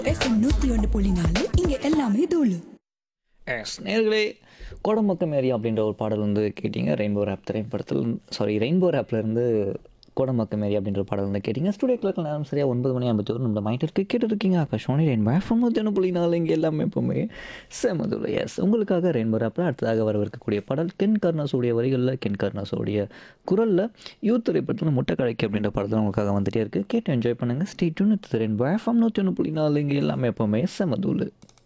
FM நூத்தி ஒன்று புள்ளி நாலு இங்க எல்லாமே தூளு எஸ் நேர்களே கோடம்பக்கம் ஏரியா அப்படின்ற ஒரு பாடல் வந்து கேட்டிங்க ரெயின்போ ரேப் திரைப்படத்தில் சாரி ரெயின்போ ரேப்லேருந்து கோடம்பக்கம் ஏரியா அப்படின்ற பாடல் வந்து கேட்டிங்க ஸ்டுடியோ கிளர்க்கில் நேரம் சரியாக ஒன்பது மணி ஐம்பத்தி ஒரு நம்ம மைண்ட் இருக்கு கேட்டு இருக்கீங்க ஆகாஷ் ரெயின்போ எஃப்எம் நூற்றி ஒன்று புள்ளி நாலு இங்கே எல்லாமே எப்போவுமே செமதுல எஸ் உங்களுக்காக ரெயின்போ ரேப்பில் அடுத்ததாக வரவிருக்கக்கூடிய பாடல் கென் கர்னாஸோடைய வரிகளில் கென் கர்னாஸோடைய குரலில் யூத் திரைப்படத்தில் முட்டை கடைக்கு அப்படின்ற பாடல் உங்களுக்காக வந்துட்டே இருக்குது கேட்டு என்ஜாய் பண்ணுங்கள் ஸ்டே டூன் ரெயின்போ எஃப்எம் நூற்றி ஒன்று புள்ளி நாலு இங்கே எல்லாமே எப்போவுமே செமதுல